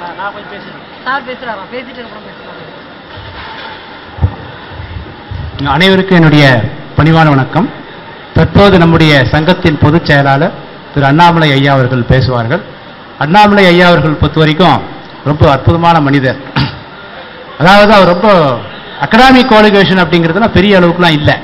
நான் கொஞ்சம் பேசுறேன் சார் பேசுறாரா பேசிட்டு அப்புறம் பேசுறாங்க அனைவருக்கும் என்னுடைய பணிவான வணக்கம் தற்போது நம்முடைய சங்கத்தின் பொதுச் செயலாளர் திரு அண்ணாமலை ஐயா அவர்கள் பேசுவார்கள் அண்ணாமலை ஐயா அவர்கள் பொறுத்த வரைக்கும் ரொம்ப அற்புதமான மனிதர் அதாவது அவர் ரொம்ப அகடாமிக் குவாலிஃபிகேஷன் அப்படிங்கிறதுலாம் பெரிய அளவுக்குலாம் இல்லை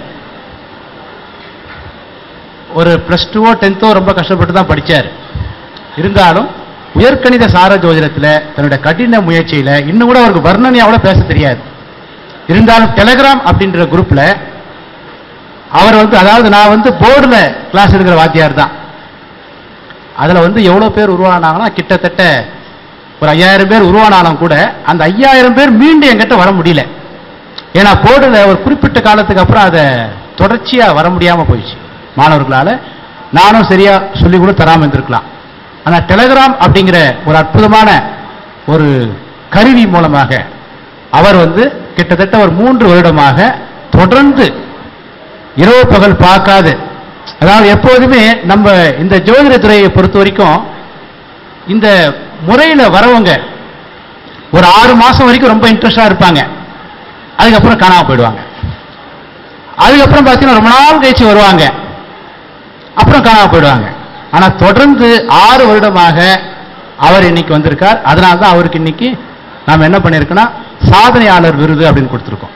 ஒரு ப்ளஸ் டூவோ டென்த்தோ ரொம்ப கஷ்டப்பட்டு தான் படிச்சார் இருந்தாலும் உயர்கணித சார ஜோதிடத்தில் தன்னுடைய கடின முயற்சியில் இன்னும் கூட அவருக்கு வர்ணனையோட பேச தெரியாது இருந்தாலும் டெலகிராம் அப்படின்ற குரூப்ல அவர் வந்து அதாவது நான் வந்து போர்டில் கிளாஸ் எடுக்கிற வாத்தியார் தான் அதில் வந்து எவ்வளோ பேர் உருவானாங்கன்னா கிட்டத்தட்ட ஒரு ஐயாயிரம் பேர் உருவானாலும் கூட அந்த ஐயாயிரம் பேர் மீண்டும் என்கிட்ட வர முடியல ஏன்னா போர்டில் ஒரு குறிப்பிட்ட காலத்துக்கு அப்புறம் அதை தொடர்ச்சியாக வர முடியாமல் போயிடுச்சு மாணவர்களால் நானும் சரியா சொல்லி கூட தராமல் இருந்திருக்கலாம் ஆனால் டெலகிராம் அப்படிங்கிற ஒரு அற்புதமான ஒரு கருவி மூலமாக அவர் வந்து கிட்டத்தட்ட ஒரு மூன்று வருடமாக தொடர்ந்து இரவு பகல் பார்க்காது அதாவது எப்போதுமே நம்ம இந்த ஜோதிட துறையை பொறுத்த வரைக்கும் இந்த முறையில் வரவங்க ஒரு ஆறு மாசம் வரைக்கும் ரொம்ப இன்ட்ரெஸ்டா இருப்பாங்க அதுக்கப்புறம் காணாம போயிடுவாங்க அதுக்கப்புறம் பார்த்தீங்கன்னா ரொம்ப நாள் கழிச்சு வருவாங்க அப்புறம் காணாம போயிடுவாங்க ஆனா தொடர்ந்து ஆறு வருடமாக அவர் இன்னைக்கு வந்திருக்கார் அதனால தான் அவருக்கு இன்னைக்கு நாம என்ன பண்ணியிருக்கோம்னா சாதனையாளர் விருது அப்படின்னு கொடுத்துருக்கோம்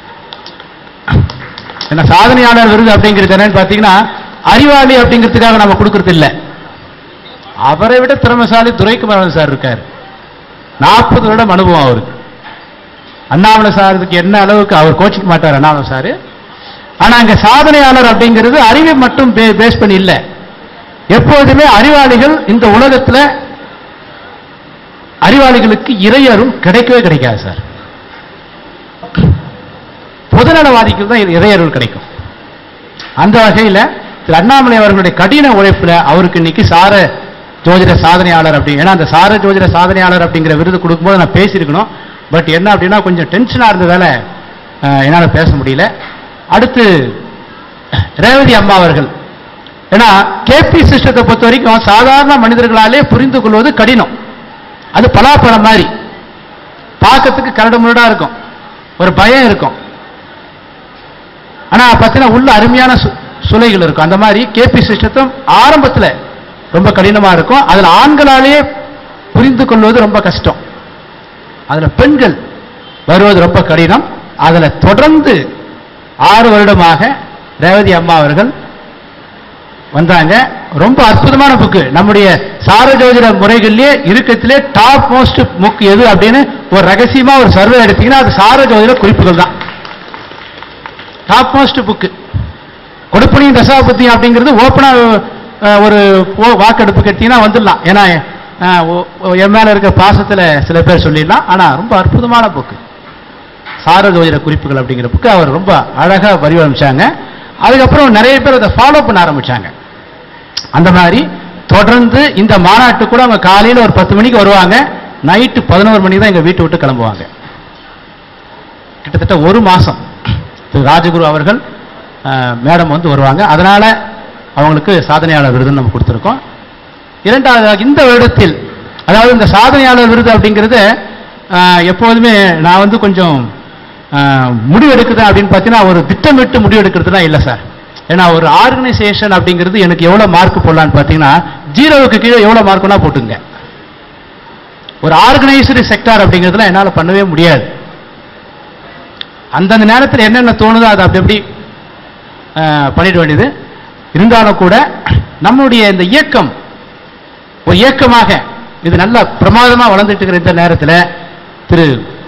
ஏன்னா சாதனையாளர் விருது அப்படிங்கிறது என்னன்னு பார்த்தீங்கன்னா அறிவாளி அப்படிங்கிறதுக்காக நம்ம கொடுக்கறது இல்லை அவரை விட திறமைசாலி துரைக்குமரன் சார் இருக்கார் நாற்பது வருடம் அனுபவம் அவருக்கு அண்ணாமலை சாருக்கு என்ன அளவுக்கு அவர் கோச்சிக்க மாட்டார் அண்ணாமலை சார் ஆனா அங்க சாதனையாளர் அப்படிங்கிறது அறிவை மட்டும் பேஸ் பண்ணி இல்லை எப்போதுமே அறிவாளிகள் இந்த உலகத்துல அறிவாளிகளுக்கு இறையரும் கிடைக்கவே கிடைக்காது சார் பொதுநலவாதிக்கு தான் இறையருள் கிடைக்கும் அந்த வகையில திரு அண்ணாமலை அவர்களுடைய கடின உழைப்புல அவருக்கு இன்னைக்கு சார ஜோதிட சாதனையாளர் அப்படி ஏன்னா அந்த சார ஜோதிட சாதனையாளர் அப்படிங்கிற விருது கொடுக்கும்போது நான் பேசியிருக்கணும் பட் என்ன அப்படின்னா கொஞ்சம் டென்ஷனா இருந்ததால அஹ், என்னால பேச முடியல அடுத்து ரேவதி அம்மா அவர்கள் ஏன்னா கேபி சிஸ்டத்தை பொறுத்த வரைக்கும் சாதாரண மனிதர்களாலே புரிந்து கொள்வது கடினம் அது பலாப்பழம் மாதிரி பார்க்கறதுக்கு கரடு முரடா இருக்கும் ஒரு பயம் இருக்கும் ஆனா பார்த்தீங்கன்னா உள்ள அருமையான சு- சுளைகள் இருக்கும் அந்த மாதிரி கேபி சிஸ்டத்தும் ஆரம்பத்துல ரொம்ப கடினமா இருக்கும் அதுல ஆண்களாலேயே புரிந்து கொள்வது ரொம்ப கஷ்டம் அதுல பெண்கள் வருவது ரொம்ப கடினம் அதுல தொடர்ந்து ஆறு வருடமாக ரேவதி அம்மா அவர்கள் வந்தாங்க ரொம்ப அற்புதமான புக்கு நம்முடைய சாரஜோதிட முறைகளிலே இருக்கத்திலே டாப் மோஸ்ட் புக் எது அப்படின்னு ஒரு ரகசியமா ஒரு சர்வே எடுத்தீங்கன்னா அது சாரஜோதிட குறிப்புகள் தான் டாப் மோஸ்ட் புக்கு கொடுப்பனையும் தசாபத்தியும் அப்படிங்கிறது ஓப்பனா ஒரு போ- வாக்கெடுப்பு கேட்டீங்கன்னா வந்துடலாம் ஏன்னா அஹ், ஓ- ஓ- என் மேல இருக்க பாசத்துல சில பேர் சொல்லிடலாம் ஆனா ரொம்ப அற்புதமான புக்கு சாரஜோதிட குறிப்புகள் அப்படிங்கிற புக்கு அவர் ரொம்ப அழகா வடிவமைச்சாங்க அதுக்கப்புறம் நிறைய பேர் அதை ஃபாலோ பண்ண ஆரம்பிச்சாங்க அந்த மாதிரி தொடர்ந்து இந்த மாநாட்டு கூட அவங்க காலையில ஒரு பத்து மணிக்கு வருவாங்க நைட்டு பதினோரு மணிக்கு தான் எங்க வீட்டை விட்டு கிளம்புவாங்க கிட்டத்தட்ட ஒரு மாசம் திரு ராஜகுரு அவர்கள் அஹ், மேடம் வந்து வருவாங்க அதனால அவங்களுக்கு சாதனையாளர் விருது நம்ம கொடுத்துருக்கோம் இரண்டாவதாக இந்த வருடத்தில் அதாவது இந்த சாதனையாளர் விருது அப்படிங்கிறது அஹ், எப்போதுமே நான் வந்து கொஞ்சம் அஹ், முடிவு எடுக்குது அப்படின்னு பார்த்தீங்கன்னா ஒரு திட்டமிட்டு முடிவு எடுக்கிறதுலாம் இல்லை சார் ஏன்னா ஒரு ஆர்கனைசேஷன் அப்படிங்கிறது எனக்கு எவ்வளோ மார்க் போடலான்னு பார்த்தீங்கன்னா ஜீரோவுக்கு கீழே எவ்வளோ மார்க்குனா போட்டுங்க ஒரு ஆர்கனைஸ்டு செக்டார் அப்படிங்கிறதுலாம் என்னால் பண்ணவே முடியாது அந்தந்த நேரத்தில் என்னென்ன தோணுதோ அதை அப்படி அப்படி அஹ், பண்ணிட வேண்டியது இருந்தாலும் கூட நம்முடைய இந்த இயக்கம் ஒரு இயக்கமாக இது நல்ல பிரமாதமா வளர்ந்துட்டு இருக்கிற இந்த நேரத்தில் திரு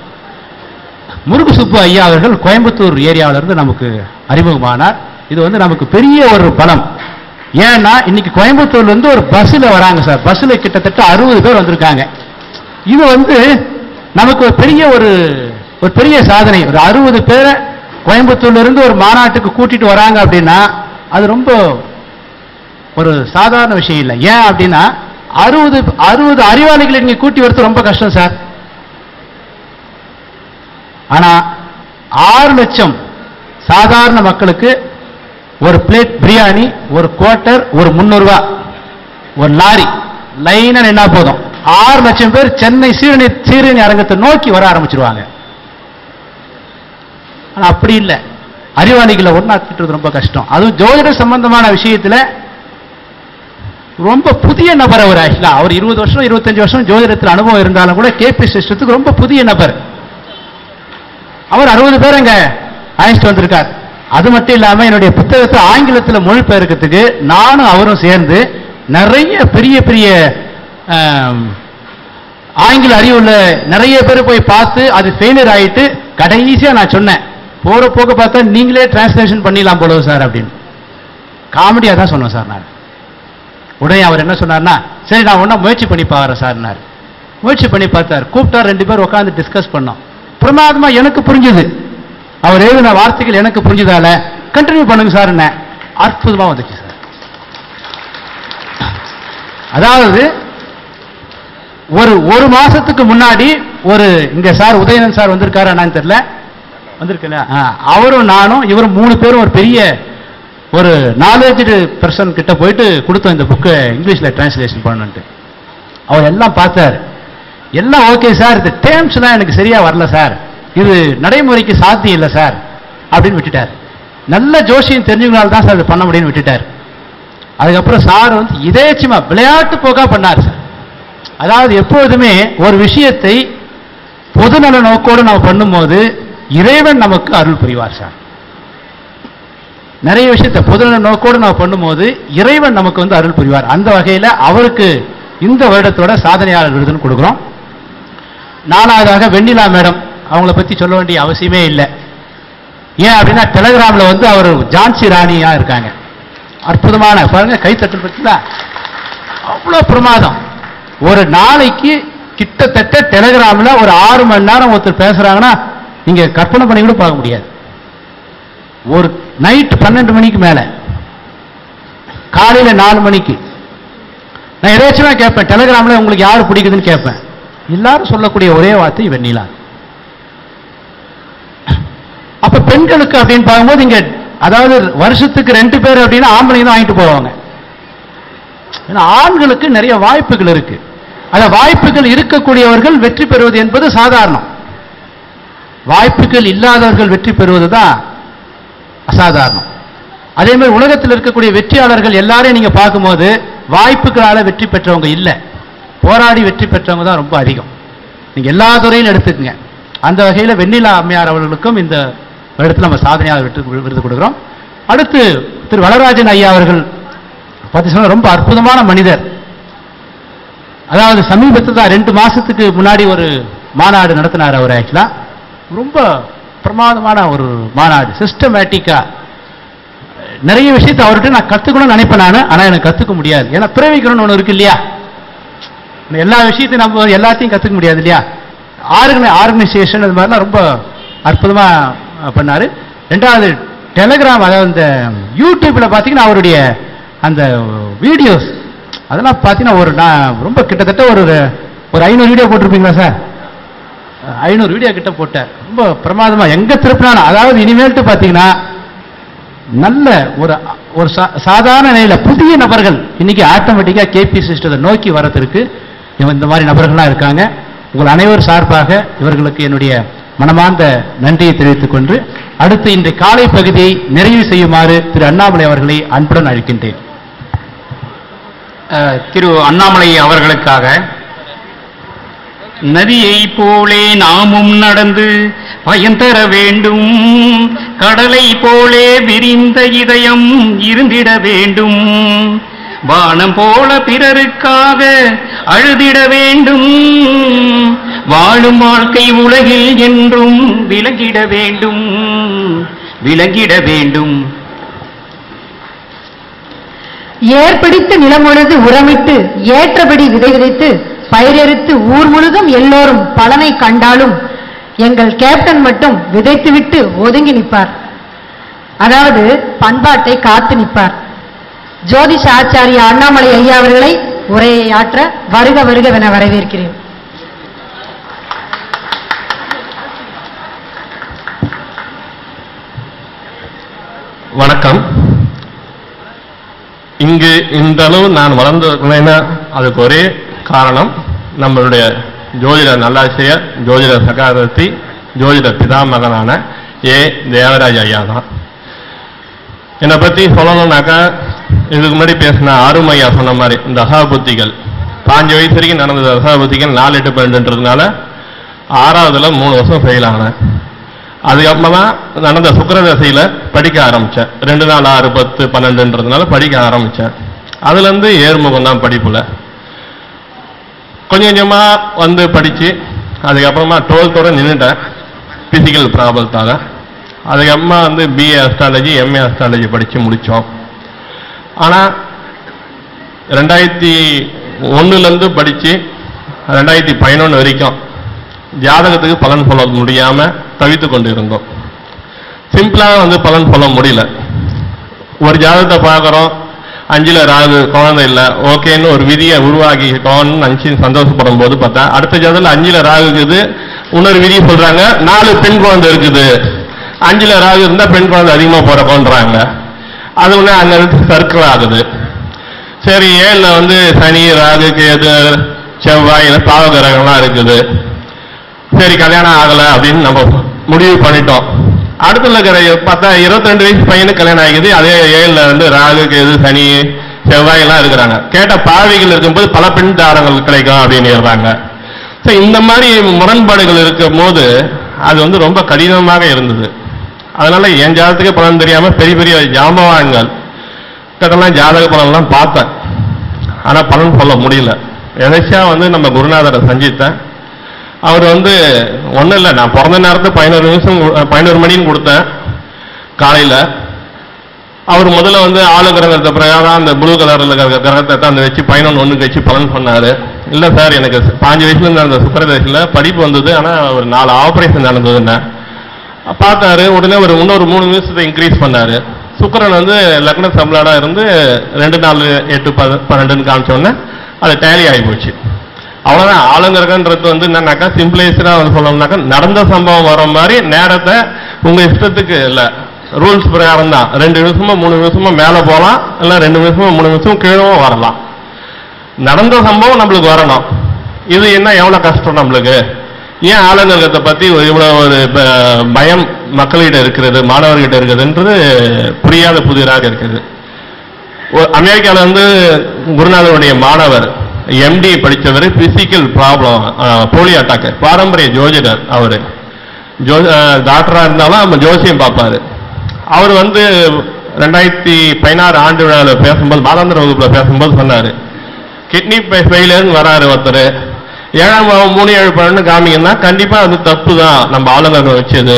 முருகு சுப்பு ஐயா அவர்கள் கோயம்புத்தூர் ஏரியாவில இருந்து நமக்கு அறிமுகமானார் இது வந்து நமக்கு பெரிய ஒரு பலம் ஏன்னா இன்னைக்கு கோயம்புத்தூர்ல இருந்து ஒரு பஸ்ல வராங்க சார் பஸ்ல கிட்டத்தட்ட அறுபது பேர் வந்திருக்காங்க இது வந்து நமக்கு ஒரு பெரிய ஒரு ஒரு பெரிய சாதனை ஒரு அறுபது பேரை கோயம்புத்தூர்ல இருந்து ஒரு மாநாட்டுக்கு கூட்டிட்டு வராங்க அப்படின்னா அது ரொம்ப ஒரு சாதாரண விஷயம் இல்லை ஏன் அப்படின்னா அறுபது அறுபது அறிவாளிகளை நீங்க கூட்டி வரது ரொம்ப கஷ்டம் சார் ஆனா ஆறு லட்சம் சாதாரண மக்களுக்கு ஒரு பிளேட் பிரியாணி ஒரு குவார்ட்டர் ஒரு முந்நூறு ரூபாய் ஒரு லாரி லைனா நின்னா போதும் ஆறு லட்சம் பேர் சென்னை சீரணி சீரணி அரங்கத்தை நோக்கி வர ஆரம்பிச்சிருவாங்க ஆனா அப்படி இல்லை அறிவாளிகளை ஒண்ணாக்கிட்டு ரொம்ப கஷ்டம் அதுவும் ஜோதிட சம்பந்தமான விஷயத்துல ரொம்ப புதிய நபர் அவர் ஆக்சுவலா அவர் இருபது வருஷம் இருபத்தஞ்சு வருஷம் ஜோதிடத்தில் அனுபவம் இருந்தாலும் கூட கேபி சிஸ்டத்துக்கு ரொம்ப புதிய நபர் அவர் அறுபது பேர் அங்க அழைச்சிட்டு வந்திருக்கார் அது மட்டும் இல்லாம என்னுடைய புத்தகத்தை ஆங்கிலத்துல மொழிபெயர்க்கிறதுக்கு நானும் அவரும் சேர்ந்து நிறைய பெரிய பெரிய ஆம், ஆங்கில அறிவுள்ள நிறைய பேர் போய் பார்த்து அது ஃபெயிலியர் ஆயிட்டு கடைசியா நான் சொன்னேன் போற போக பார்த்தா நீங்களே டிரான்ஸ்லேஷன் பண்ணிடலாம் போல சார் அப்படின்னு காமெடியா தான் சொன்னோம் சார் நான் உடனே அவர் என்ன சொன்னார்னா சரி நான் ஒன்றா முயற்சி பண்ணி பார்க்குறேன் சார்னார் முயற்சி பண்ணி பார்த்தார் கூப்பிட்டா ரெண்டு பேர் உட்காந்து டிஸ்கஸ் பண்ணோம் பிரமாதமா எனக்கு புரிஞ்சுது அவர் எழுதின வார்த்தைகள் எனக்கு புரிஞ்சுதால கண்டினியூ பண்ணுங்க சார் என்ன அற்புதமா வந்துச்சு சார் அதாவது ஒரு ஒரு மாசத்துக்கு முன்னாடி ஒரு இங்க சார் உதயநன் சார் வந்திருக்காரு என்னன்னு தெரியல வந்திருக்கல ஆ, அவரும் நானும் இவரும் மூணு பேரும் ஒரு பெரிய ஒரு நாலேஜ்டு பர்சன் கிட்ட போயிட்டு கொடுத்தோம் இந்த புக்கை இங்கிலீஷ்ல டிரான்ஸ்லேஷன் பண்ணணுன்ட்டு அவர் எல்லாம் பார்த்தார் எல்லாம் ஓகே சார் இந்த டேர்ம்ஸ் தான் எனக்கு சரியா வரல சார் இது நடைமுறைக்கு சாத்தியம் இல்லை சார் அப்படின்னு விட்டுட்டார் நல்ல ஜோசியம் தெரிஞ்சவங்களால தான் சார் இது பண்ண முடியும்னு விட்டுட்டார் அதுக்கப்புறம் சார் வந்து இதேச்சுமா விளையாட்டு போக்கா பண்ணார் சார் அதாவது எப்பொழுதுமே ஒரு விஷயத்தை பொதுநல நோக்கோடு நம்ம பண்ணும்போது இறைவன் நமக்கு அருள் புரிவார் சார் நிறைய விஷயத்தை பொதுநல நோக்கோடு நம்ம பண்ணும்போது இறைவன் நமக்கு வந்து அருள் புரிவார் அந்த வகையில் அவருக்கு இந்த வருடத்தோட சாதனையாளர் விருதுன்னு கொடுக்குறோம் நாலாவதாக வெண்ணிலா மேடம் அவங்கள பத்தி சொல்ல வேண்டிய அவசியமே இல்லை ஏன் அப்படின்னா டெலகிராம்ல வந்து அவர் ஜான்சி ராணியா இருக்காங்க அற்புதமான பாருங்க கைத்தட்டல் பத்திங்களா அவ்வளோ பிரமாதம் ஒரு நாளைக்கு கிட்டத்தட்ட டெலகிராம்ல ஒரு ஆறு மணி நேரம் ஒருத்தர் பேசுறாங்கன்னா நீங்க கற்பனை பண்ணி கூட பார்க்க முடியாது ஒரு நைட் பன்னெண்டு மணிக்கு மேல காலையில நாலு மணிக்கு நான் எதாச்சும் கேட்பேன் டெலகிராம்ல உங்களுக்கு யாரு பிடிக்குதுன்னு கேட்பேன் எல்லாரும் சொல்லக்கூடிய ஒரே வார்த்தை வெண்ணிலா அப்ப பெண்களுக்கு அப்படின்னு பார்க்கும்போது இங்க அதாவது வருஷத்துக்கு ரெண்டு பேர் அப்படின்னா ஆம்பளைங்க தான் வாங்கிட்டு போவாங்க ஏன்னா ஆண்களுக்கு நிறைய வாய்ப்புகள் இருக்கு அந்த வாய்ப்புகள் இருக்கக்கூடியவர்கள் வெற்றி பெறுவது என்பது சாதாரணம் வாய்ப்புகள் இல்லாதவர்கள் வெற்றி பெறுவது தான் அசாதாரணம் அதே மாதிரி உலகத்தில் இருக்கக்கூடிய வெற்றியாளர்கள் எல்லாரையும் நீங்க பார்க்கும்போது வாய்ப்புகளால வெற்றி பெற்றவங்க இல்லை போராடி வெற்றி பெற்றவங்க தான் ரொம்ப அதிகம் நீங்க எல்லா துறையிலும் எடுத்துக்கங்க அந்த வகையில் வெண்ணிலா அம்மையார் அவர்களுக்கும் இந்த இடத்துல நம்ம சாதனையாளர் வெற்றி விருது கொடுக்குறோம் அடுத்து திரு வளராஜன் ஐயா அவர்கள் பத்தி சொன்னா ரொம்ப அற்புதமான மனிதர் அதாவது சமீபத்தில் தான் ரெண்டு மாசத்துக்கு முன்னாடி ஒரு மாநாடு நடத்தினார் அவர் ஆக்சுவலா ரொம்ப பிரமாதமான ஒரு மாநாடு சிஸ்டமேட்டிக்கா நிறைய விஷயத்தை அவர்கிட்ட நான் கத்துக்கணும்னு நினைப்பேன் நான் ஆனா எனக்கு கத்துக்க முடியாது ஏன்னா பிறவிக்கணும்னு ஒன்று இருக்கு இல்லையா எல்லா விஷயத்தையும் நம்ம எல்லாத்தையும் கத்துக்க முடியாது இல்லையா ஆர்கனை ஆர்கனைசேஷன் அது மாதிரிலாம் ரொம்ப அற்புதமா அஹ், பண்ணாரு ரெண்டாவது டெலகிராம் அதாவது இந்த யூடியூப்ல பார்த்தீங்கன்னா அவருடைய அந்த வீடியோஸ் அதெல்லாம் பார்த்தீங்கன்னா ஒரு நான் ரொம்ப கிட்டத்தட்ட ஒரு ஒரு ஐநூறு வீடியோ போட்டிருப்பீங்களா சார் ஐநூறு வீடியோ கிட்ட போட்டேன் ரொம்ப பிரமாதமா எங்க திருப்பினாலும் அதாவது இனிமேல்ட்டு பார்த்தீங்கன்னா நல்ல ஒரு ஒரு சா- சாதாரண நிலையில புதிய நபர்கள் இன்னைக்கு ஆட்டோமேட்டிக்கா கேபி சிஸ்டத்தை நோக்கி வரதற்கு இவன் இந்த மாதிரி நபர்கள்லாம் இருக்காங்க உங்கள் அனைவர் சார்பாக இவர்களுக்கு என்னுடைய மனமார்ந்த நன்றியை தெரிவித்துக் கொண்டு அடுத்து இன்றைய காலை பகுதியை நிறைவு செய்யுமாறு திரு அண்ணாமலை அவர்களை அன்புடன் அழைக்கின்றேன் அஹ், திரு அண்ணாமலை அவர்களுக்காக நதியை போலே நாமும் நடந்து பயன் தர வேண்டும் கடலை போலே விரிந்த இதயம் இருந்திட வேண்டும் வானம் போல பிறருக்காக அழுதிட வேண்டும் வாழும் வாழ்க்கை உலகில் என்றும் விளங்கிட வேண்டும் விளங்கிட வேண்டும் ஏற்பிடித்து நிலமுழுது உரமிட்டு ஏற்றபடி விதை விதைத்து பயிரெடுத்து ஊர் முழுதும் எல்லோரும் பலனை கண்டாலும் எங்கள் கேப்டன் மட்டும் விதைத்துவிட்டு ஒதுங்கி நிற்பார் அதாவது பண்பாட்டை காத்து நிற்பார் ஜோதிஷ ஆச்சாரிய அண்ணாமலை ஐயா அவர்களை உரையை ஆற்ற வருக வருகவென வரவேற்கிறேன் வணக்கம் இங்கு இந்த அளவு நான் வளர்ந்தேன்னா அதுக்கு ஒரே காரணம் நம்மளுடைய ஜோதிட நல்லாசிரியர் ஜோதிட சகாரத்தி ஜோதிட பிதாமகனான ஏ தேவராஜ் ஐயா தான் என்னை பற்றி சொல்லணும்னாக்கா இதுக்கு முன்னாடி பேசின அருண் ஐயா சொன்ன மாதிரி இந்த அசாபுத்திகள் பாஞ்சு வயசு வரைக்கும் நடந்த அசாபுத்திகள் நாலு எட்டு பன்னெண்டுன்றதுனால ஆறாவதுல மூணு வருஷம் ஃபெயில் ஆனேன் அதுக்கப்புறமா நடந்த சுக்கிர தசையில படிக்க ஆரம்பிச்சேன் ரெண்டு நாள் ஆறு பத்து பன்னெண்டுன்றதுனால படிக்க ஆரம்பிச்சேன் அதுல இருந்து ஏர்முகம் தான் படிப்புல கொஞ்சம் கொஞ்சமா வந்து படிச்சு அதுக்கப்புறமா டுவெல்த்தோட நின்றுட்டேன் பிசிக்கல் ப்ராப்ளத்தால அதுக்கப்புறமா வந்து பிஏ அஸ்ட்ராலஜி எம்ஏ அஸ்ட்ராலஜி படிச்சு முடிச்சோம் ஆனா ரெண்டாயிரத்தி ஒண்ணுல-இருந்து படிச்சு ரெண்டாயிரத்தி பதினொன்று வரைக்கும் ஜாதகத்துக்கு பலன் சொல்ல முடியாம தவித்து கொண்டு இருந்தோம் சிம்பிளா வந்து பலன் சொல்ல முடியல ஒரு ஜாதகத்தை பார்க்குறோம் அஞ்சுல ராகு குழந்தை இல்ல ஓகேன்னு ஒரு விதியை உருவாக்கிட்டோம்னு நினைச்சு சந்தோஷப்படும் போது பார்த்தா அடுத்த ஜாதகத்துல அஞ்சுல ராகு இருக்குது இன்னொரு விதி சொல்றாங்க நாலு பெண் குழந்தை இருக்குது அஞ்சுல ராகு இருந்தா பெண் குழந்தை அதிகமா பிறக்கும்ன்றாங்க அது ஒண்ணு அங்க சர்க்கிள் ஆகுது சரி ஏழுல வந்து சனி ராகு கேது செவ்வாய் பாவ கிரகம்லாம் இருக்குது சரி கல்யாணம் ஆகல அப்படின்னு நம்ம முடிவு பண்ணிட்டோம் அடுத்துல இருக்கிற பார்த்தா 22 வயசு பையனுக்கு கல்யாணம் ஆகிது அதே ஏழுல வந்து ராகு கேது சனி செவ்வாய் எல்லாம் இருக்கிறாங்க கேட்ட பாவிகள் இருக்கும்போது பல பெண் தாரங்கள் கிடைக்கும் அப்படின்னு சொல்றாங்க So, இந்த மாதிரி முரண்பாடுகள் இருக்கும் போது அது வந்து ரொம்ப கடினமாக இருந்தது அதனால என் ஜாதகத்துக்கு பலன் தெரியாம பெரிய பெரிய ஜாம்பவான்கள் கிட்டலாம் ஜாதக பலன்லாம் பார்த்தேன் ஆனா பலன் சொல்ல முடியல எதாச்சா வந்து நம்ம குருநாதரை சந்தித்தேன் அவர் வந்து ஒன்றும் இல்லை நான் பிறந்த நேரத்துக்கு பதினோரு நிமிஷம் கு- பதினோரு மணின்னு கொடுத்தேன் காலையில் அவர் முதல்ல வந்து ஆளு கிரகத்தை பிரகாரம் அந்த ப்ளூ கலரில் இருக்கிற கிரகத்தை தான் அந்த வச்சு பதினொன்று ஒன்றுக்கு வச்சு பலன் பண்ணாரு இல்லை சார் எனக்கு பாஞ்சு வயசுல இருந்து அந்த சுக்கரதேசில் படிப்பு வந்தது ஆனால் ஒரு நாலு ஆப்ரேஷன் நடந்ததுன்னு பார்த்தாரு உடனே ஒரு இன்னொரு மூணு நிமிஷத்தை இன்க்ரீஸ் பண்ணாரு சுக்கிரன் வந்து லக்ன சம்பளாடா இருந்து ரெண்டு நாலு எட்டு பத பன்னெண்டுன்னு காமிச்ச உடனே அது டேலி ஆகி போச்சு அவ்வளவுதான் ஆளுங்கறகன்றது வந்து என்னன்னாக்கா சிம்பிளைஸ்டா வந்து சொல்லணும்னாக்கா நடந்த சம்பவம் வர மாதிரி நேரத்தை உங்க இஷ்டத்துக்கு இல்ல ரூல்ஸ் பிரகாரம் தான் ரெண்டு நிமிஷமா மூணு நிமிஷமா மேல போகலாம் இல்ல ரெண்டு நிமிஷமா மூணு நிமிஷம் கீழவும் வரலாம் நடந்த சம்பவம் நம்மளுக்கு வரணும் இது என்ன எவ்வளவு கஷ்டம் நம்மளுக்கு ஏன் ஆளுநர்கத்தை பத்தி ஒரு இவ்வளவு ஒரு ப- பயம் மக்களிடம் இருக்கிறது மாணவர்கிட்ட இருக்குதுன்றது புரியாத புதிராக இருக்குது ஒரு- அமெரிக்கால வந்து குருநாதருடைய மாணவர் எம்டி படித்தவர் பிசிக்கல் ப்ராப்ளம் போலியோ அட்டாக் பாரம்பரிய ஜோதிடர் அவரு ஜோ டாக்டரா இருந்தாலும் நம்ம ஜோசியம் பார்ப்பாரு அவர் வந்து ரெண்டாயிரத்தி பதினாறு ஆண்டு விழாவில் பேசும்போது மாதாந்திர வகுப்புல பேசும்போது சொன்னாரு கிட்னி ஃபெயிலியர்னு வராரு ஒருத்தர் ஏழாம் பாவம் மூணு ஏழு பன்னெண்டு காமிங்கன்னா கண்டிப்பா அது தப்பு தான் நம்ம ஆளுநர் வச்சது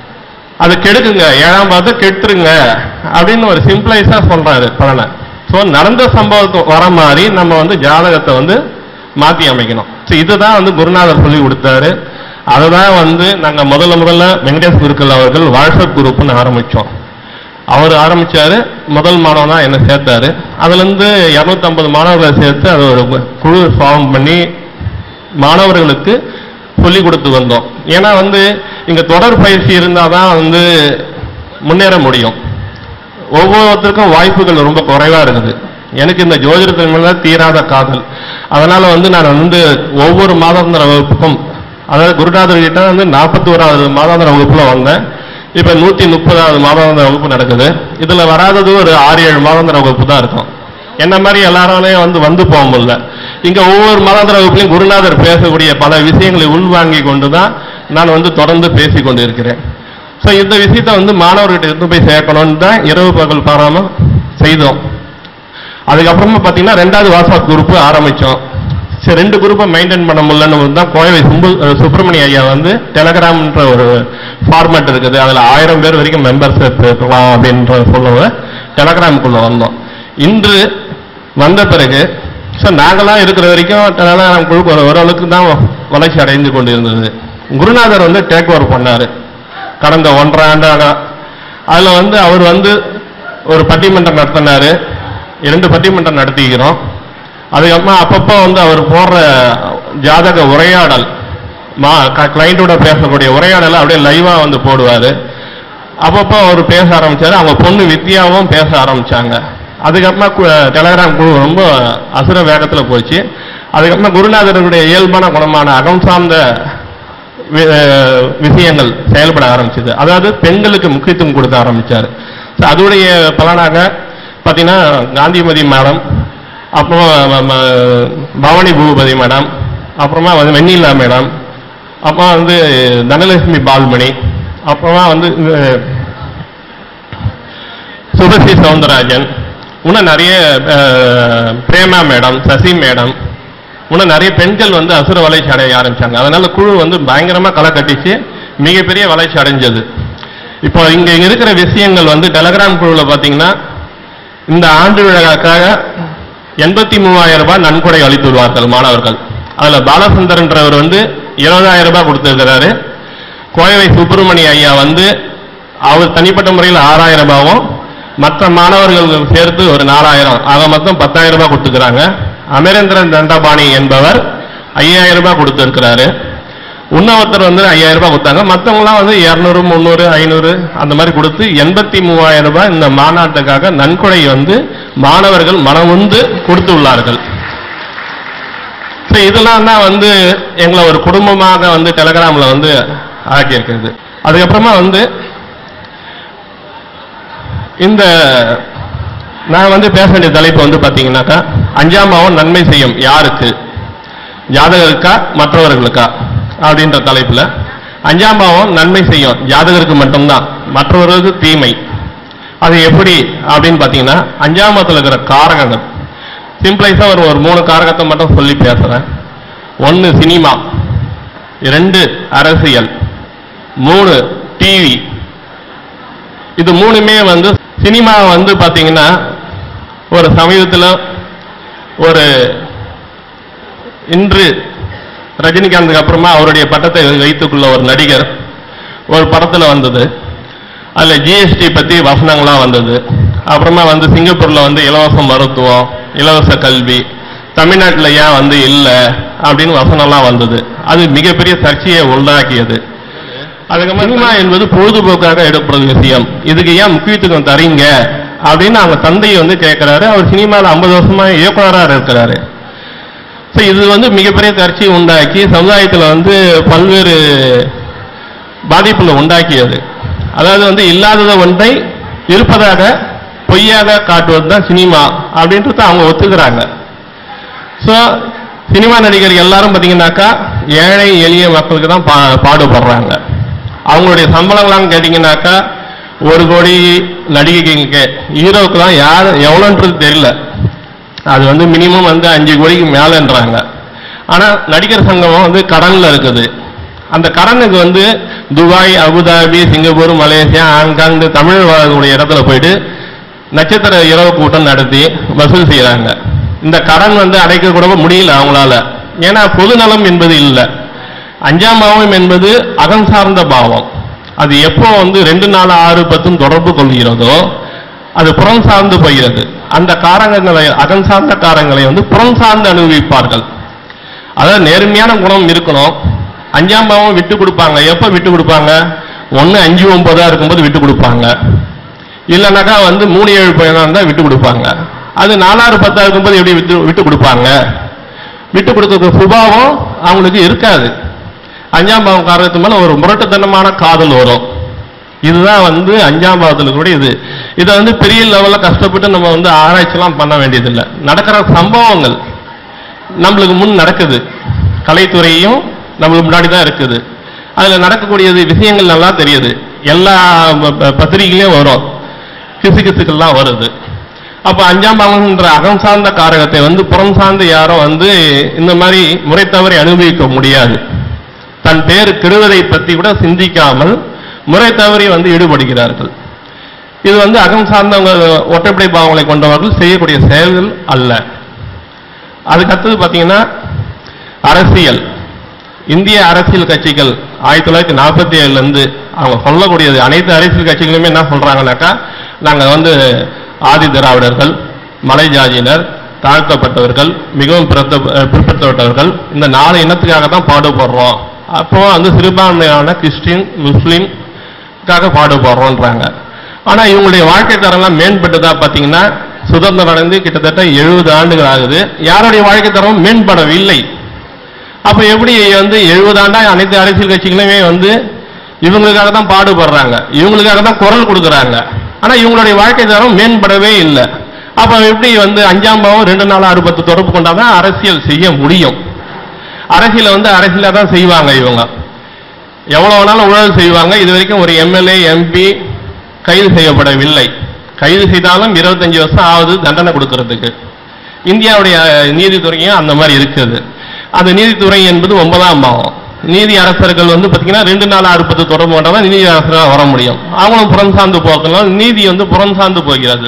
அது கெடுக்குங்க ஏழாம் பாவத்தை கெடுத்துருங்க அப்படின்னு ஒரு சிம்பிளைஸா சொல்றாரு பலனை ஸோ நடந்த சம்பவத்தை வர மாதிரி நம்ம வந்து ஜாதகத்தை வந்து மாத்தி அமைக்கணும் ஸோ இதுதான் வந்து குருநாதர் சொல்லி கொடுத்தாரு அதை தான் வந்து நாங்கள் முதல்ல முதல்ல வெங்கடேஷ் குருக்கள் அவர்கள் வாட்ஸ்அப் குரூப்னு ஆரம்பிச்சோம் அவர் ஆரம்பிச்சாரு முதல் மாணவனா என்ன சேர்த்தாரு அதுல இருந்து 250 மாணவர்களை சேர்த்து அது ஒரு குழு ஃபார்ம் பண்ணி மாணவர்களுக்கு சொல்லி கொடுத்து வந்தோம் ஏன்னா வந்து இங்க தொடர் பயிற்சி இருந்தாதான் வந்து முன்னேற முடியும் ஒவ்வொருத்தருக்கும் வாய்ப்புகள் ரொம்ப குறைவா இருக்குது எனக்கு இந்த ஜோதிடத்தின் மேல தீராத காதல் அதனால வந்து நான் வந்து ஒவ்வொரு மாதாந்திர வகுப்புக்கும் அதாவது குருநாதர் கிட்ட வந்து நாற்பத்தி ஓராவது மாதாந்திர வகுப்புல வந்தேன் இப்ப நூத்தி முப்பதாவது மாதாந்திர வகுப்பு நடக்குது இதுல வராதது ஒரு ஆறு ஏழு மாதாந்திர வகுப்பு தான் இருக்கும் என்ன மாதிரி எல்லாராலையும் வந்து வந்து போக முடியல இங்க ஒவ்வொரு மாதாந்திர வகுப்புலையும் குருநாதர் பேசக்கூடிய பல விஷயங்களை உள்வாங்கி கொண்டு தான் நான் வந்து தொடர்ந்து பேசிக் கொண்டு இருக்கிறேன் ஸோ இந்த விஷயத்தை வந்து மாணவர்கிட்ட எடுத்து போய் சேர்க்கணும்னு தான் இரவு பகல் பாராம செய்தோம் அதுக்கப்புறமா பார்த்தீங்கன்னா ரெண்டாவது வாட்ஸ்அப் குரூப் ஆரம்பிச்சோம் சரி ரெண்டு குரூப்பை மெயின்டைன் பண்ண முடியலன்னு தான் கோவை சும்பு அஹ் சுப்பிரமணிய ஐயா வந்து டெலகிராம்ன்ற ஒரு ஃபார்மேட் இருக்குது அதில் ஆயிரம் பேர் வரைக்கும் மெம்பர்ஸ் இருக்கலாம் அப்படின்ற சொல்லுவ டெலகிராமுக்குள்ள வந்தோம் இன்று வந்த பிறகு ஸோ நாங்களாம் இருக்கிற வரைக்கும் டெலகிராம் குழு ஒரு ஓரளவுக்கு தான் வளர்ச்சி அடைந்து கொண்டு இருந்தது குருநாதர் வந்து டேக் ஓவர் பண்ணாரு கடந்த ஒன்றரை ஆண்டாக அதில் வந்து அவர் வந்து ஒரு பட்டிமன்றம் நடத்தினாரு இரண்டு பட்டிமன்றம் நடத்திக்கிறோம் அதுக்கப்புறமா அப்பப்போ வந்து அவர் போடுற ஜாதக உரையாடல் மா கிளைண்டோட பேசக்கூடிய உரையாடலை அப்படியே லைவா வந்து போடுவாரு அப்பப்போ அவர் பேச ஆரம்பிச்சாரு அவங்க பொண்ணு வித்யாவும் பேச ஆரம்பிச்சாங்க அதுக்கப்புறமா கு- டெலகிராம் குழு ரொம்ப அசுர வேகத்துல போச்சு அதுக்கப்புறம் குருநாதருடைய இயல்பான குணமான அகம் சார்ந்த வி- அஹ் விஷயங்கள் செயல்பட ஆரம்பிச்சது அதாவது பெண்களுக்கு முக்கியத்துவம் கொடுக்க ஆரம்பிச்சார் So, அதோடைய பலனாக பார்த்தீங்கன்னா காந்திமதி மேடம் அப்புறம் ம- ம- பவானி பூபதி மேடம் அப்புறமா வந்து வெண்ணிலா மேடம் அப்புறம் வந்து தனலட்சுமி பால்மணி அப்புறமா வந்து இந்த சுபஸ்ரீ சவுந்தரராஜன் இன்னும் நிறைய அஹ், பிரேமா மேடம் சசி மேடம் இன்னும் நிறைய பெண்கள் வந்து அசுர வளர்ச்சி அடைய ஆரம்பிச்சாங்க அதனால குழு வந்து பயங்கரமா களை கட்டிச்சு மிகப்பெரிய வளர்ச்சி அடைஞ்சது இப்போ இங்க இருக்கிற விஷயங்கள் வந்து டெலகிராம் குழுவில் பார்த்தீங்கன்னா இந்த ஆண்டு விழாக்காக எண்பத்தி மூவாயிரம் ரூபாய் நன்கொடை அளித்துள்ளார்கள் மாணவர்கள் அதுல பாலசுந்தரன்றவர் வந்து இருபதாயிரம் ரூபாய் கொடுத்திருக்கிறாரு கோயவை சுப்பிரமணிய ஐயா வந்து அவர் தனிப்பட்ட முறையில் ஆறாயிரம் ரூபாவும் மற்ற மாணவர்கள் சேர்த்து ஒரு நாலாயிரம் ஆக மொத்தம் பத்தாயிரம் ரூபாய் கொடுத்துக்கிறாங்க அமரேந்திரன் தண்டபாணி என்பவர் ஐயாயிரம் ரூபாய் கொடுத்திருக்கிறாரு இன்னொருத்தர் வந்து ஐயாயிரம் ரூபாய் கொடுத்தாங்க மற்றவங்களாம் வந்து இரநூறு முந்நூறு ஐநூறு அந்த மாதிரி கொடுத்து எண்பத்தி மூவாயிரம் ரூபாய் இந்த மாநாட்டுக்காக நன்கொடை வந்து மாணவர்கள் மனமுந்து கொடுத்து உள்ளார்கள் So, இதெல்லாம் தான் வந்து எங்களை ஒரு குடும்பமாக வந்து டெலகிராம்ல வந்து ஆக்கியிருக்கிறது அதுக்கப்புறமா வந்து இந்த நான் வந்து பேச வேண்டிய தலைப்பு வந்து பாத்தீங்கன்னாக்கா அஞ்சாம் பாவம் நன்மை செய்யும் யாருக்கு ஜாதகருக்கா மற்றவர்களுக்கா அப்படின்ற தலைப்புல அஞ்சாம் பாவம் நன்மை செய்யும் ஜாதகருக்கு மட்டும்தான் மற்றவர்களுக்கு தீமை அது எப்படி அப்படின்னு பாத்தீங்கன்னா அஞ்சாம் பாவத்தில் இருக்கிற காரகங்கள் சிம்பிளைஸா ஒரு ஒரு மூணு காரகத்தை மட்டும் சொல்லி பேசுறேன் ஒன்னு சினிமா ரெண்டு அரசியல் மூணு டிவி இது மூணுமே வந்து சினிமா வந்து பாத்தீங்கன்னா ஒரு சமீபத்தில் ஒரு இன்று ரஜினிகாந்துக்கு அப்புறமா அவருடைய பட்டத்தை வைத்துக்குள்ள ஒரு நடிகர் ஒரு படத்துல வந்தது அதுல ஜிஎஸ்டி பத்தி வசனங்கள்லாம் வந்தது அப்புறமா வந்து சிங்கப்பூர்ல வந்து இலவச மருத்துவம் இலவச கல்வி தமிழ்நாட்டுல ஏன் வந்து இல்ல அப்படின்னு வசனம்லாம் வந்தது அது மிகப்பெரிய சர்ச்சையை உண்டாக்கியது அதுக்கப்புறம் சினிமா என்பது பொழுதுபோக்காக எடுப்படுற விஷயம் இதுக்கு ஏன் முக்கியத்துவம் தரீங்க அப்படின்னு அவங்க தந்தையை வந்து கேட்கிறாரு அவர் சினிமாவில் ஐம்பது வருஷமா இயக்குனராக இருக்கிறாரு ஸோ இது வந்து மிகப்பெரிய சர்ச்சையை உண்டாக்கி சமுதாயத்தில் வந்து பல்வேறு பாதிப்புகளை உண்டாக்கியது அதாவது வந்து இல்லாதத ஒன்றை இருப்பதாக பொய்யாக காட்டுவது தான் சினிமா அப்படின்றத அவங்க ஒத்துக்கிறாங்க ஸோ சினிமா நடிகர் எல்லாரும் பார்த்தீங்கன்னாக்கா ஏழை எளிய மக்களுக்கு தான் பா பாடுபடுறாங்க அவங்களுடைய சம்பளம்லாம் கேட்டிங்கன்னாக்கா ஒரு கோடி நடிகைக்கு ஹீரோவுக்கு தான் யார் எவ்வளோன்றது தெரியல அது வந்து மினிமம் வந்து அஞ்சு கோடிக்கு மேலன்றாங்க ஆனால் நடிகர் சங்கம் வந்து கடனில் இருக்குது அந்த கடனுக்கு வந்து Dubai Abu Dhabi Singapore Malaysia Hong Kong இந்த தமிழ் வாழக்கூடிய இடத்துல போயிட்டு நட்சத்திர இரவு கூட்டம் நடத்தி வசூல் செய்கிறாங்க இந்த கடன் வந்து அடைக்க கூட முடியல அவங்களால ஏன்னா பொதுநலம் என்பது இல்லை அஞ்சாம் பாவம் என்பது அகம் சார்ந்த பாவம் அது எப்போ வந்து ரெண்டு நாலு ஆறு பத்தும் தொடர்பு கொள்கிறதோ அது புறம் சார்ந்து போகிறது அந்த காரங்களை அகம் சார்ந்த காரங்களை வந்து புறம் சார்ந்து அனுபவிப்பார்கள் அதாவது நேர்மையான குணம் இருக்கணும் அஞ்சாம் பாவம் விட்டு கொடுப்பாங்க எப்ப விட்டு கொடுப்பாங்க ஒன்னு அஞ்சு ஒன்பதா இருக்கும்போது விட்டு கொடுப்பாங்க இல்லைனாக்கா வந்து மூணு ஏழு பையனா இருந்தா விட்டு கொடுப்பாங்க அது நாலாறு பத்தா இருக்கும்போது எப்படி விட்டு விட்டு கொடுப்பாங்க விட்டு கொடுக்கற சுபாவம் அவங்களுக்கு இருக்காது அஞ்சாம் பாவம் காரணத்து மேல ஒரு முரட்டுத்தனமான காதல் வரும் இதுதான் வந்து அஞ்சாம் பாவத்தில் கூட இது இதை வந்து பெரிய லெவல்ல கஷ்டப்பட்டு நம்ம வந்து ஆராய்ச்சிலாம் பண்ண வேண்டியதில்லை நடக்கிற சம்பவங்கள் நம்மளுக்கு முன் நடக்குது கலைத்துறையும் நம்மளுக்கு முன்னாடி தான் இருக்குது அதுல நடக்கக்கூடியது விஷயங்கள் நல்லா தெரியுது எல்லா ப- ப- பத்திரிகையிலயும் வரும் கிசு கிசுக்கெல்லாம் வருது அப்ப அஞ்சாம் பாவம்ன்ற அகம் சார்ந்த காரகத்தை வந்து புறம் சார்ந்து யாரும் வந்து இந்த மாதிரி முறை தவறி அனுபவிக்க முடியாது தன் பேர் கெடுவதை பற்றி கூட சிந்திக்காமல் முறை தவறி வந்து ஈடுபடுகிறார்கள் இது வந்து அகம் சார்ந்தவங்க ஒற்றைப்படை பாவங்களை கொண்டவர்கள் செய்யக்கூடிய செயல்கள் அல்ல அதுக்கு அடுத்தது பார்த்தீங்கன்னா அரசியல் இந்திய அரசியல் கட்சிகள் ஆயிரத்தி தொள்ளாயிரத்தி நாற்பத்தி ஏழுலேருந்து அவங்க சொல்லக்கூடியது அனைத்து அரசியல் கட்சிகளுமே என்ன சொல்றாங்கன்னாக்கா நாங்கள் வந்து ஆதி திராவிடர்கள் மலை ஜாதியினர் தாழ்த்தப்பட்டவர்கள் மிகவும் பிறத்த- அஹ் பிற்படுத்தப்பட்டவர்கள் இந்த நாலு இனத்துக்காக தான் பாடுபடுறோம் அப்போ வந்து சிறுபான்மையான கிறிஸ்டின் முஸ்லீம்காக பாடுபடுறோன்றாங்க ஆனா இவங்களுடைய வாழ்க்கை தரம்லாம் மேம்பட்டதா பார்த்தீங்கன்னா சுதந்திரம் அடைந்து கிட்டத்தட்ட எழுபது ஆண்டுகள் ஆகுது யாருடைய வாழ்க்கை தரம் மேம்படவில்லை அப்ப எப்படி வந்து எழுபது ஆண்டா அனைத்து அரசியல் கட்சிகளுமே வந்து இவங்களுக்காக தான் பாடுபடுறாங்க இவங்களுக்காக தான் குரல் கொடுக்குறாங்க ஆனா இவங்களுடைய வாழ்க்கை தரம் மேம்படவே இல்லை அப்ப எப்படி வந்து அஞ்சாம் பாவம் ரெண்டு நாள் ஆறு பத்து தொடர்பு கொண்டாதான் அரசியல் செய்ய முடியும் அரசியல வந்து அரசியலா தான் செய்வாங்க இவங்க எவ்வளவு வேணாலும் ஊழல் செய்வாங்க இது வரைக்கும் ஒரு எம்எல்ஏ எம்பி கைது செய்யப்படவில்லை கைது செய்தாலும் இருபத்தஞ்சு வருஷம் ஆகுது தண்டனை கொடுக்கறதுக்கு இந்தியாவுடைய நீதித்துறையும் அந்த மாதிரி இருக்குது அந்த நீதித்துறை என்பது ஒன்பதாம் பாவம் நீதி அரசர்கள் வந்து பாத்தீங்கன்னா ரெண்டு நாள் ஆறு பத்து தொடர்பு கொண்டாதான் நீதி அரசராக வர முடியும் அவங்களும் புறம் சார்ந்து போக்கலாம் நீதி வந்து புறம் சார்ந்து போகிறது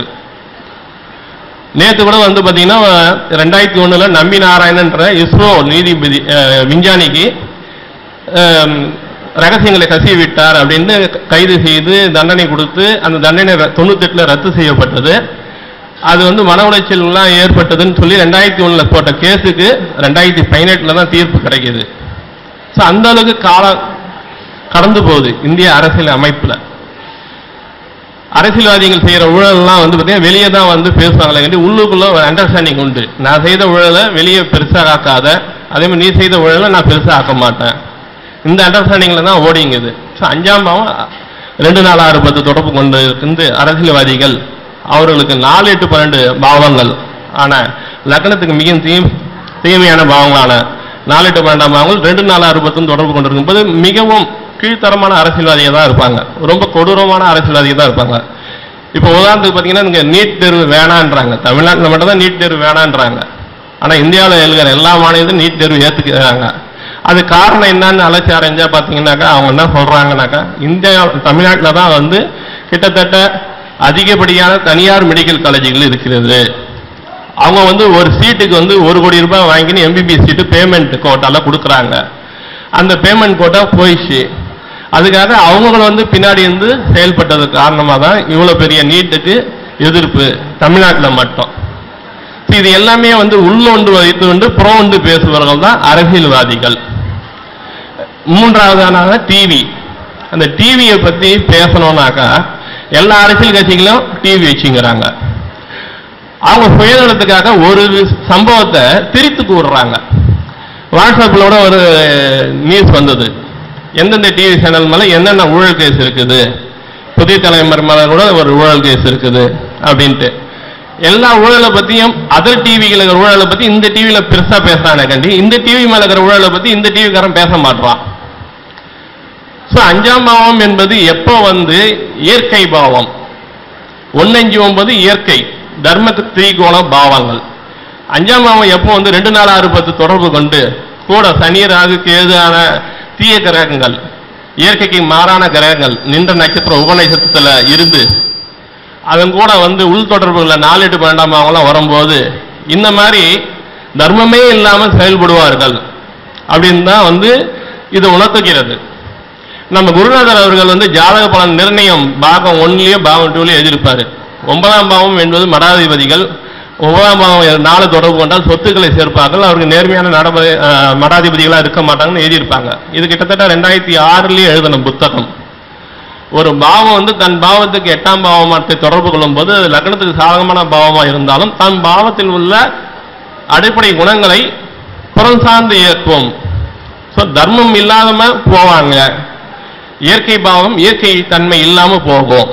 நேத்து கூட வந்து பாத்தீங்கன்னா ரெண்டாயிரத்தி ஒண்ணுல நம்பி நாராயணன்ற இஸ்ரோ நீதிபதி அஹ், விஞ்ஞானிக்கு அஹ், ரகசியங்களை கசிய விட்டார் அப்படின்னு கைது செய்து தண்டனை கொடுத்து அந்த தண்டனை ர- தொண்ணூத்தெட்டுல ரத்து செய்யப்பட்டது அது வந்து மன உளைச்சல்லாம் ஏற்பட்டதுன்னு சொல்லி ரெண்டாயிரத்தி ஒண்ணுல போட்ட கேஸுக்கு ரெண்டாயிரத்தி பதினெட்டுல தான் தீர்ப்பு கிடைக்குது ஸோ அந்த அளவுக்கு காலம் கடந்து போகுது இந்திய அரசியல் அமைப்புல அரசியல்வாதிகள் செய்யற ஊழல்லாம் வந்து பார்த்தீங்கன்னா வெளியே தான் வந்து பேசுவாங்களே கண்டி உள்ளுக்குள்ள ஒரு அண்டர்ஸ்டாண்டிங் உண்டு நான் செய்த ஊழலை வெளியே பெருசா ஆக்காத அதே மாதிரி நீ செய்த ஊழலை நான் பெருசா ஆக்க மாட்டேன் இந்த அண்டர்ஸ்டாண்டிங்ல தான் ஓடிங்குது ஸோ அஞ்சாம் பாவம் ரெண்டு நாள் ஆறு பத்து தொடர்பு கொண்டு இருந்து அரசியல்வாதிகள் அவர்களுக்கு நாலு எட்டு பன்னெண்டு பாவங்கள் ஆன லக்னத்துக்கு மிக தீ தீமையான பாவங்களான நாலு எட்டு பன்னெண்டாம் பாவங்கள் ரெண்டு நாலு ஆறு பத்தும் தொடர்பு கொண்டிருக்கும் போது மிகவும் கீழ்த்தரமான அரசியல்வாதிகள் தான் இருப்பாங்க ரொம்ப கொடூரமான அரசியல்வாதிகள் தான் இருப்பாங்க இப்போ உதாரணத்துக்கு பார்த்தீங்கன்னா இங்க நீட் தேர்வு வேணான்றாங்க தமிழ்நாட்டில் மட்டும் தான் நீட் தேர்வு வேணான்றாங்க ஆனா இந்தியாவில் எழுதுகிற எல்லா மாநிலத்திலும் நீட் தேர்வு ஏத்துக்கிறாங்க அது காரணம் என்னன்னு அலசி ஆராய்ஞ்சா பார்த்தீங்கன்னாக்கா அவங்க என்ன சொல்றாங்கன்னாக்கா இந்தியா தமிழ்நாட்டில் தான் வந்து கிட்டத்தட்ட அதிகப்படியான தனியார் மெடிக்கல் காலேஜுகள் இருக்கிறது அவங்க வந்து ஒரு சீட்டுக்கு வந்து ஒரு கோடி ரூபாய் வாங்கின்னு எம்பிபிஎஸ் சீட்டு பேமெண்ட் கோட்டால கொடுக்குறாங்க அந்த பேமெண்ட் கோட்டா போயிடுச்சு அதுக்காக அவங்க வந்து பின்னாடி இருந்து செயல்பட்டது காரணமாக தான் இவ்வளோ பெரிய நீட்டுக்கு எதிர்ப்பு தமிழ்நாட்டில் மட்டும் So இது எல்லாமே வந்து உள்ளொண்டு வைத்து கொண்டு புறொண்டு பேசுபவர்கள் தான் அரசியல்வாதிகள் மூன்றாவதான டிவி அந்த டிவியை பத்தி பேசணும்னாக்கா எல்லா அரசியல் கட்சிகளும் டிவி வச்சுங்கிறாங்க அவங்க சுயநலத்துக்காக ஒரு சம்பவத்தை திரித்து கூறுறாங்க வாட்ஸ்அப்ல கூட ஒரு நியூஸ் வந்தது எந்தெந்த டிவி சேனல் மேல என்னென்ன ஊழல் கேஸ் இருக்குது புதிய தலைமுறை மேல கூட ஒரு ஊழல் கேஸ் இருக்குது அப்படின்ட்டு எல்லா ஊழலை பத்தியும் அதர் டிவிகள் இருக்கிற ஊழலை பத்தி இந்த டிவியில பெருசா பேசுறானே கண்டி இந்த டிவி மேல இருக்கிற ஊழலை பத்தி இந்த டிவிக்காரன் பேச மாட்டான் சோ அஞ்சாம் பாவம் என்பது எப்போ வந்து இயற்கை பாவம் ஒன்னஞ்சு ஒன்பது இயற்கை தர்மத்துக்கு திரிகோண பாவங்கள் அஞ்சாம் பாவம் எப்போ வந்து ரெண்டு நாள் ஆறு பத்து தொடர்பு கொண்டு கூட சனி ராகு கேதுவான தீய கிரகங்கள் இயற்கைக்கு மாறான கிரகங்கள் நின்ற நட்சத்திரம் உப நட்சத்திரத்துல இருந்து அதன் கூட வந்து உள் தொடர்புல நாலு எட்டு பன்னெண்டாம் பாவம்லாம் வரும்போது இந்த மாதிரி தர்மமே இல்லாமல் செயல்படுவார்கள் அப்படின்னு தான் வந்து இது உணர்த்துகிறது நம்ம குருநாதர் அவர்கள் வந்து ஜாதக பலன் நிர்ணயம் பாகம் ஒன்லயோ பாகம் டூலயோ எழுதியிருப்பாரு ஒன்பதாம் பாவம் என்பது மடாதிபதிகள் ஒன்பதாம் பாவம் நாலு தொடர்பு கொண்டால் சொத்துக்களை சேர்ப்பார்கள் அவருக்கு நேர்மையான நடப அஹ், மடாதிபதிகளா இருக்க மாட்டாங்கன்னு எழுதியிருப்பாங்க இது கிட்டத்தட்ட ரெண்டாயிரத்தி ஆறுலயே எழுதின புத்தகம் ஒரு பாவம் வந்து தன் பாவத்துக்கு எட்டாம் பாவமானத்தை தொடர்பு கொள்ளும்போது அது லக்னத்துக்கு சாதகமான பாவமா இருந்தாலும் தன் பாவத்தில் உள்ள அடிப்படை குணங்களை புறம் சார்ந்து இயக்கும் ஸோ தர்மம் இல்லாம போவாங்க இயற்கை பாவம் இயற்கை தன்மை இல்லாம போகும்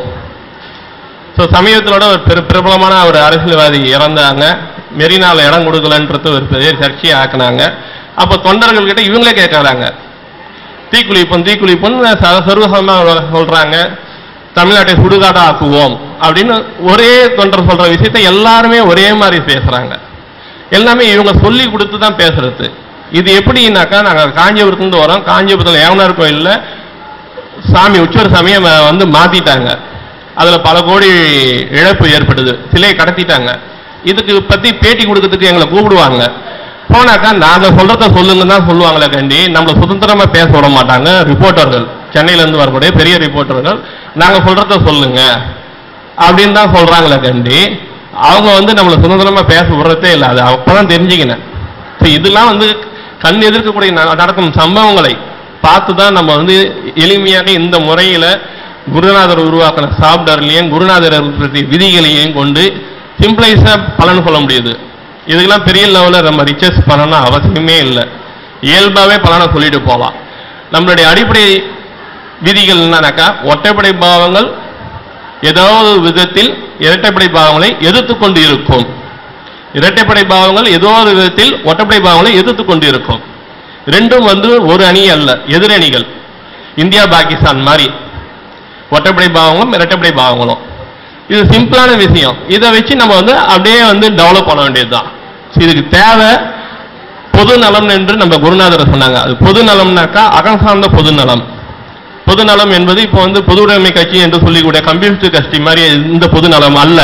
ஸோ சமீபத்திலோட ஒரு பெரு பிரபலமான ஒரு அரசியல்வாதி இறந்தாங்க மெரினால இடம் கொடுக்கலன்றது ஒரு பெரிய சர்ச்சையை ஆக்குனாங்க அப்போ தொண்டர்கள் கிட்ட இவங்களே கேட்கறாங்க தீக்குளிப்போம் தீக்குளிப்போம் சர்வசமாக சொல்றாங்க தமிழ்நாட்டை சுடுகாடா ஆக்குவோம் அப்படின்னு ஒரே தொண்டர் சொல்ற விஷயத்தை எல்லாருமே ஒரே மாதிரி பேசுறாங்க எல்லாமே இவங்க சொல்லி கொடுத்து தான் பேசுறது இது எப்படின்னாக்கா நாங்க காஞ்சிபுரத்துலேருந்து வரோம் காஞ்சிபுரத்தில் ஏவனார் கோயில்ல சாமி உச்சவர் சாமியை ம- வந்து மாத்திட்டாங்க அதுல பல கோடி இழப்பு ஏற்படுது சிலையை கடத்திட்டாங்க இதுக்கு பத்தி பேட்டி கொடுக்கறதுக்கு எங்களை கூப்பிடுவாங்க போனாக்கா நாங்க சொல்றத சொல்லுங்க தான் சொல்லுவாங்களே கண்டி நம்மள சுதந்திரமா பேச விட மாட்டாங்க ரிப்போர்ட்டர்கள் சென்னையில இருந்து வரக்கூடிய பெரிய ரிப்போர்ட்டர்கள் நாங்க சொல்றத சொல்லுங்க அப்படின்னு தான் சொல்றாங்களே கண்டி அவங்க வந்து நம்மள சுதந்திரமா பேச விடுறதே இல்லை அது அப்பதான் தெரிஞ்சுக்கினேன் So இதெல்லாம் வந்து கண் எதிர்க்கக்கூடிய ந- நடக்கும் சம்பவங்களை பார்த்து தான் நம்ம வந்து எளிமையாக இந்த முறையில குருநாதர் உருவாக்கின சாப்டர்லையும் குருநாதர் பற்றிய விதிகளையும் கொண்டு சிம்பிளைஸா பலன் சொல்ல முடியுது இதுக்கெல்லாம் பெரிய லெவலில் நம்ம ரிச்சர்ஸ் பண்ணணும் அவசியமே இல்லை இயல்பாவே பலனை சொல்லிட்டு போகலாம் நம்மளுடைய அடிப்படை விதிகள் என்னன்னாக்கா ஒற்றைப்படை பாவங்கள் ஏதாவது ஒரு விதத்தில் இரட்டைப்படை பாவங்களை எதிர்த்து கொண்டு இருக்கும் இரட்டைப்படை பாவங்கள் ஏதோ ஒரு விதத்தில் ஒற்றைப்படை பாவங்களை எதிர்த்து கொண்டு இருக்கும் ரெண்டும் வந்து ஒரு அணி அல்ல எதிரணிகள் இந்தியா பாகிஸ்தான் மாதிரி ஒற்றைப்படை பாவங்களும் இரட்டைப்படை பாவங்களும் இது சிம்பிளான விஷயம் இதை வச்சு நம்ம வந்து அப்படியே வந்து டெவலப் பண்ண வேண்டியதுதான் இதுக்கு தேவை பொது நலம் என்று நம்ம குருநாதர் சொன்னாங்க அது பொது நலம்னாக்கா அகம் சார்ந்த பொது நலம் பொது நலம் என்பது இப்போ வந்து பொது உடைமை கட்சி என்று சொல்லிக்கூடிய கம்யூனிஸ்ட் கட்சி மாதிரி இந்த பொது நலம் அல்ல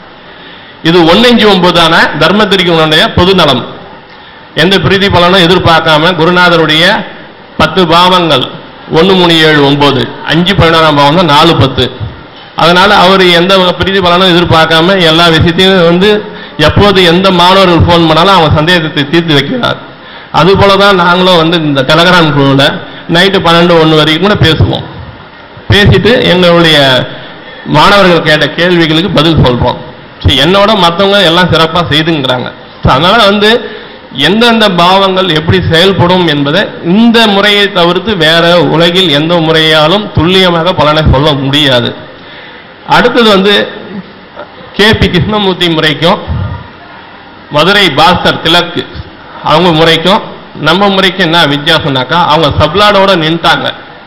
இது ஒன்னஞ்சு ஒன்பதான தர்மத்திரிகளுடைய பொது நலம் எந்த பிரீதி பலனும் எதிர்பார்க்காம குருநாதருடைய பத்து பாவங்கள் ஒன்று மூணு ஏழு ஒன்பது அஞ்சு பதினாறாம் பாவம் தான் நாலு பத்து அதனால அவர் எந்த பிரீதி பலனும் எதிர்பார்க்காம எல்லா விஷயத்தையும் வந்து எப்போது எந்த மாணவர்கள் ஃபோன் பண்ணாலும் அவங்க சந்தேகத்தை தீர்த்து வைக்கிறார் அதுபோல தான் நாங்களும் வந்து இந்த டெலகிராம் குழுவில் நைட்டு பன்னெண்டு ஒன்று வரைக்கும் கூட பேசுவோம் பேசிட்டு எங்களுடைய மாணவர்கள் கேட்ட கேள்விகளுக்கு பதில் சொல்றோம் சரி என்னோட மற்றவங்க எல்லாம் சிறப்பாக செய்துங்கிறாங்க So, அதனால வந்து எந்தெந்த பாவங்கள் எப்படி செயல்படும் என்பதை இந்த முறையை தவிர்த்து வேற உலகில் எந்த முறையாலும் துல்லியமாக பலனை சொல்ல முடியாது அடுத்தது வந்து கே பி கிருஷ்ணமூர்த்தி முறைக்கும் மதுரை பாஸ்கர் திலக்கு அவங்க முறைக்கும் நம்ம முறைக்கும் என்ன வித்தியாசம்னாக்கா அவங்க சப்லாடோட நின்ட்டாங்க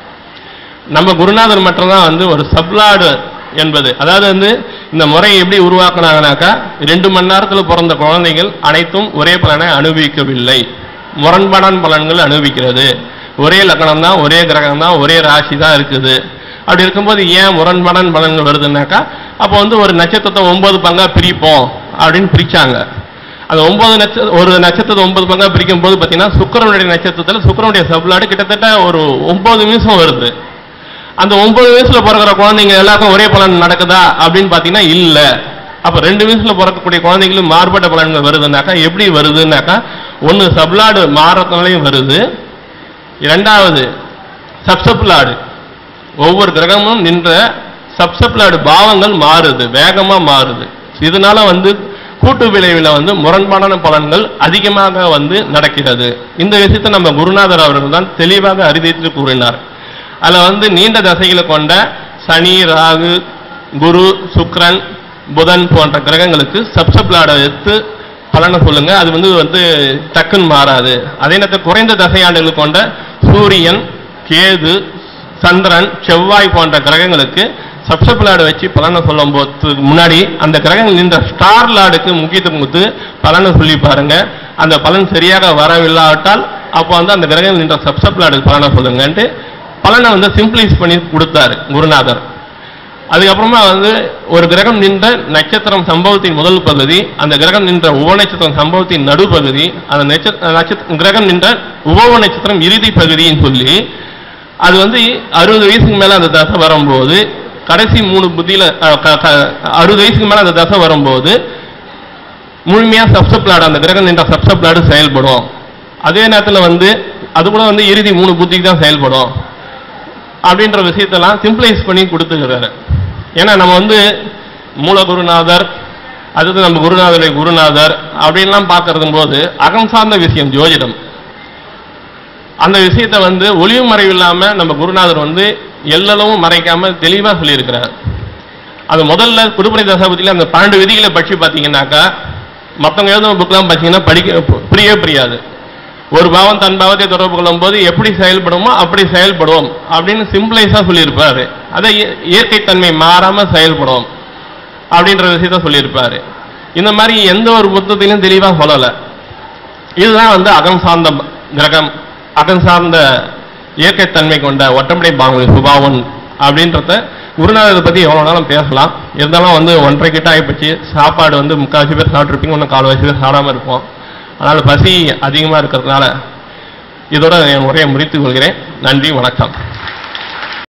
நம்ம குருநாதர் மட்டும்தான் வந்து ஒரு சப்லாடு என்பது அதாவது வந்து இந்த முறையை எப்படி உருவாக்குனாங்கனாக்கா ரெண்டு மணி நேரத்தில் பிறந்த குழந்தைகள் அனைத்தும் ஒரே பலனை அனுபவிக்கவில்லை முரண்பாடான பலன்கள் அனுபவிக்கிறது ஒரே லக்னம் தான் ஒரே கிரகம் தான் ஒரே ராசி தான் இருக்குது அப்படி இருக்கும்போது ஏன் முரண்பாடான பலன்கள் வருதுன்னாக்கா அப்போ வந்து ஒரு நட்சத்திரத்தை ஒன்பது பங்கா பிரிப்போம் அப்படின்னு பிரிச்சாங்க அந்த ஒன்பது நட்சத்திர ஒரு நட்சத்திரத்தை ஒன்பது பங்கா பிரிக்கும் போது பார்த்தீங்கன்னா சுக்கிரனுடைய நட்சத்திரத்தில் சுக்கிரனுடைய சப்ளாடு கிட்டத்தட்ட ஒரு ஒன்பது நிமிஷம் வருது அந்த ஒன்பது வயசுல பிறக்கிற குழந்தைங்க எல்லாருக்கும் ஒரே பலன் நடக்குதா அப்படின்னு பார்த்தீங்கன்னா இல்ல அப்ப ரெண்டு வயசுல பிறக்கக்கூடிய குழந்தைங்களுக்கு மாறுபட்ட பலன்கள் வருதுன்னாக்கா எப்படி வருதுன்னாக்கா ஒன்னு சப்ளாடு மாறத்தினாலையும் வருது இரண்டாவது சப்சப்லாடு ஒவ்வொரு கிரகமும் நின்ற சப்சப்லாடு பாவங்கள் மாறுது வேகமா மாறுது இதனால வந்து கூட்டு விளைவில் வந்து முரண்பாடான பலன்கள் அதிகமாக வந்து நடக்கிறது இந்த விஷயத்தை நம்ம குருநாதர் அவர்கள் தான் தெளிவாக அறிவித்து கூறினார் அதுல வந்து நீண்ட தசைகளை கொண்ட சனி ராகு குரு சுக்கிரன் புதன் போன்ற கிரகங்களுக்கு சப்சப்லாட எடுத்து பலனை சொல்லுங்க அது வந்து வந்து டக்குன்னு மாறாது அதே நேரத்தில் குறைந்த தசையாண்டுகள் கொண்ட சூரியன் கேது சந்திரன் செவ்வாய் போன்ற கிரகங்களுக்கு சப்சப்லாடு வச்சு பலனை சொல்லும் போது முன்னாடி அந்த கிரகங்கள் நின்ற ஸ்டார் லாடுக்கு முக்கியத்துவம் கொடுத்து பலனை சொல்லி பாருங்க அந்த பலன் சரியாக வரவில்லாவிட்டால் அப்போ வந்து அந்த கிரகங்கள் நின்ற சப்சப்லாடுக்கு பலனை சொல்லுங்கன்ட்டு பலனை வந்து சிம்பிளைஸ் பண்ணி கொடுத்தாரு குருநாதர் அதுக்கப்புறமா வந்து ஒரு கிரகம் நின்ற நட்சத்திரம் சம்பவத்தின் முதல் பகுதி அந்த கிரகம் நின்ற உப நட்சத்திரம் சம்பவத்தின் நடுப்பகுதி அந்த நட்சத்திர நட்சத்திர கிரகம் நின்ற உபவ நட்சத்திரம் இறுதி பகுதின்னு சொல்லி அது வந்து அறுபது வயசுக்கு மேல அந்த தசை வரும்போது கடைசி மூணு புத்தியில அஹ், க- க- அறுபது வயசுக்கு மேல அந்த தசை வரும்போது முழுமையா சப்சப்ளாடு அந்த கிரகம் நின்ற சப்சப்ளாடு செயல்படும் அதே நேரத்தில் வந்து அது கூட வந்து இறுதி மூணு புத்திக்கு தான் செயல்படும் அப்படின்ற விஷயத்தெல்லாம் சிம்பிளைஸ் பண்ணி கொடுத்துக்கிறாரு ஏன்னா நம்ம வந்து மூல குருநாதர் அடுத்து நம்ம குருநாதருடைய குருநாதர் அப்படின்லாம் பார்க்கறது போது அகம் சார்ந்த விஷயம் ஜோதிடம் அந்த விஷயத்தை வந்து ஒளிவு மறைவு இல்லாம நம்ம குருநாதர் வந்து எல்லளவும் மறைக்காம தெளிவா சொல்லியிருக்கிறார் அது முதல்ல குருபணி தசாபதியில அந்த பன்னெண்டு விதிகளை பற்றி பார்த்தீங்கன்னாக்கா மற்றவங்க எழுதும் புக்கெல்லாம் பார்த்தீங்கன்னா படிக்க புரியவே புரியாது ஒரு பாவம் தன் பாவத்தை தொடர்பு கொள்ளும் போது எப்படி செயல்படுமோ அப்படி செயல்படும் அப்படின்னு சிம்பிளைஸா சொல்லியிருப்பாரு அதை இய- இயற்கைத்தன்மை மாறாம செயல்படும் அப்படின்ற விஷயத்த சொல்லியிருப்பாரு இந்த மாதிரி எந்த ஒரு புத்தகத்திலும் தெளிவா சொல்லல இதுதான் வந்து அகம் சார்ந்த ப- கிரகம் அகம் சார்ந்த இயற்கைத்தன்மை கொண்ட ஒற்றம்படை பாவனை சுபாவன் அப்படின்றத குருநாதரை பத்தி எவ்வளவு நாளும் பேசலாம் இருந்தாலும் வந்து ஒன்றரை கிட்ட ஆகிப்போச்சு சாப்பாடு வந்து முக்கால்வாசி பேர் சாப்பிட்ருப்பீங்க இன்னும் கால்வாசி பேர் சாப்பிடாம இருப்போம் அதனால பசி அதிகமா இருக்கிறதுனால இதோட என் உரையை முடித்துக் கொள்கிறேன் நன்றி வணக்கம்